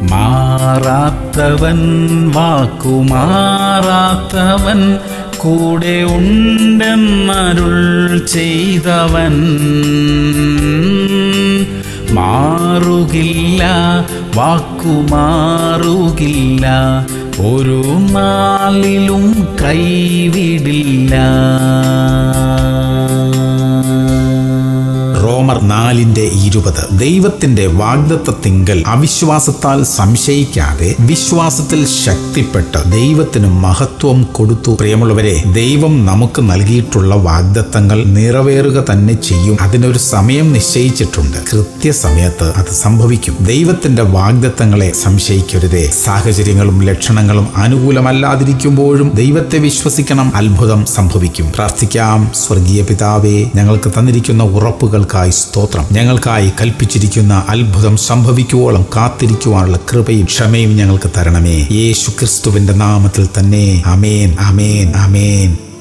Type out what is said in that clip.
മാറാത്തവൻ വാക്കുമാറാത്തവൻ കൂടെ ഉണ്ടെന്നരുൾ ചെയ്തവൻ മാറുകില്ല വാക്കുമാറുകില്ല ഒരു നാളിലും കൈവിടില്ല റോമർ നാലിന്റെ ഇരുപത് ദൈവത്തിന്റെ വാഗ്ദത്തത്തിങ്കൽ അവിശ്വാസത്താൽ സംശയിക്കാതെ വിശ്വാസത്തിൽ ശക്തിപ്പെട്ട് ദൈവത്തിന് മഹത്വം കൊടുത്തു പ്രിയമുള്ളവരെ ദൈവം നമുക്ക് നൽകിയിട്ടുള്ള വാഗ്ദത്തങ്ങൾ നിറവേറുക തന്നെ ചെയ്യും അതിനൊരു സമയം നിശ്ചയിച്ചിട്ടുണ്ട് കൃത്യസമയത്ത് അത് സംഭവിക്കും ദൈവത്തിന്റെ വാഗ്ദത്തങ്ങളെ സംശയിക്കരുതേ സാഹചര്യങ്ങളും ലക്ഷണങ്ങളും അനുകൂലമല്ലാതിരിക്കുമ്പോഴും ദൈവത്തെ വിശ്വസിക്കണം അത്ഭുതം സംഭവിക്കും പ്രാർത്ഥിക്കാം സ്വർഗീയ പിതാവേ ഞങ്ങൾക്ക് തന്നിരിക്കുന്ന ഉറപ്പുകൾക്കായി സ്തോത്രം ഞങ്ങൾക്കായി കൽപ്പിച്ചിരിക്കുന്ന അത്ഭുതം സംഭവിക്കുവോളം കാത്തിരിക്കുവാനുള്ള കൃപയും ക്ഷമയും ഞങ്ങൾക്ക് തരണമേ യേശു ക്രിസ്തുവിന്റെ നാമത്തിൽ തന്നെ അമേൻ അമേൻ അമേൻ